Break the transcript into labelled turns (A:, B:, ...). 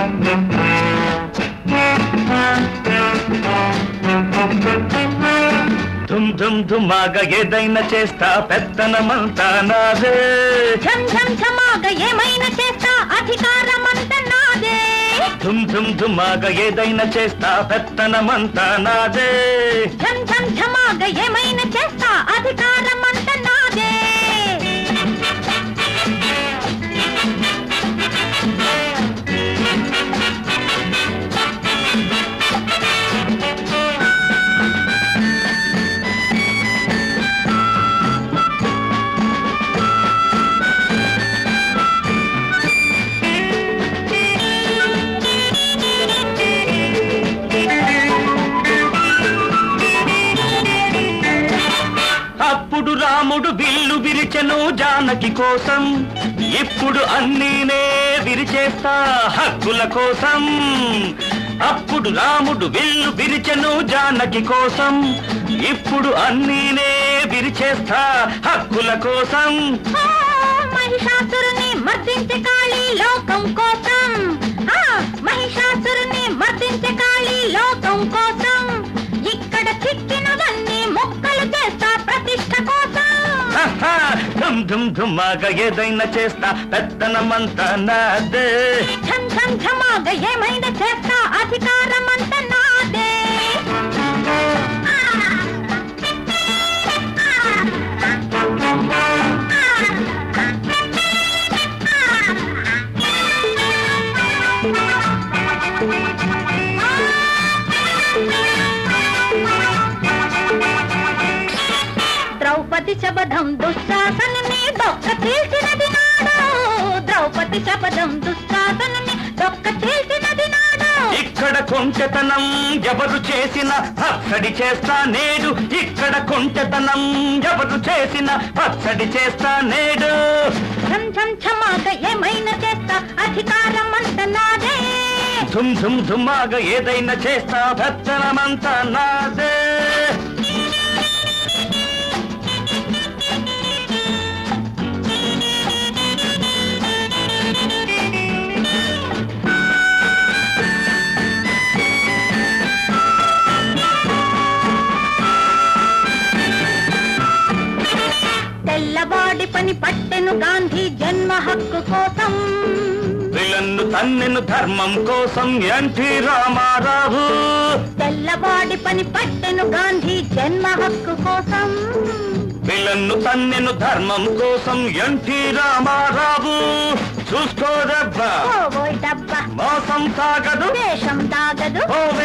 A: ధుమ్ ధుమ్ ధుమాగా ఏదైనా చేస్తా పెత్తనమంతా నాదే
B: ఝం ఝం ఝమాగా ఏమైనా చేస్తా అధికారమంత నాదే
A: ధుమ్ ధుమ్ ధుమాగా ఏదైనా చేస్తా పెత్తనమంతా నాదే
B: ఝం ఝం ఝమాగా ఏమైనా చేస్తా అధికారమంత నాదే
A: అప్పుడు రాముడు విల్లు విరిచెను జానకి కోసం ఇప్పుడు అన్నీనే విరిచేస్తా హక్కుల కోసం అప్పుడు రాముడు విల్లు విరిచెను జానకి కోసం ఇప్పుడు అన్నీనే విరిచేస్తా హక్కుల కోసం
B: ఆ, మహిషాసురుని మర్దించే కాళీ లోకం కోసం ఆ, మహిషాసురుని మర్దించే కాళీ లోకం కోసం ఇక్కడ చిక్కినవన్నీ మొక్కలు చేస్తా ప్రతిష్ట కోసం
A: హహ, ధుమ్ ధుమ్ ధుమ్మాగా ఏదైనా చేస్తా పెత్తనమంతా నాదే
B: ఝం ఝం ఝమాగా ఏమైనా చేస్తా అధికారమంత నాదే ద్రౌపది శబదం దుశ్శాసనుని దొక్క తీర్చినది నాడు ద్రౌపది శబదం దుశ్శాసనుని దొక్క తీర్చినది నాడు
A: ఇక్కడ కొంచెతనం ఎవరు చేసిన పచ్చడి చేస్తా నేడు ఇక్కడ కొంచెతనం ఎవరు చేసిన పచ్చడి చేస్తా నేడు
B: ఝం ఝం ఝమాగా ఏమైనా చేస్తా అధికారం అంత నాదే
A: ధుమ్ ధుమ్ ధుమ్మాగా ఏదైనా చేస్తా భత్తనమంతా నాదే
B: తెల్లవాడి పని పట్టెను గాంధీ జన్మ హక్కు కోసం
A: విలన్ను తన్నెను ధర్మం కోసం ఎన్టీ రామారావు
B: తెల్లవాడి పని పట్టెను గాంధీ జన్మ హక్కు కోసం
A: విలన్ను తన్నెను ధర్మం కోసం ఎన్టీ రామారావు చూసుకోదబ్బా
B: ఓ ఓయ్ డబ్బా
A: మోసం సాగదు
B: దేశం దాగదు
A: ఓ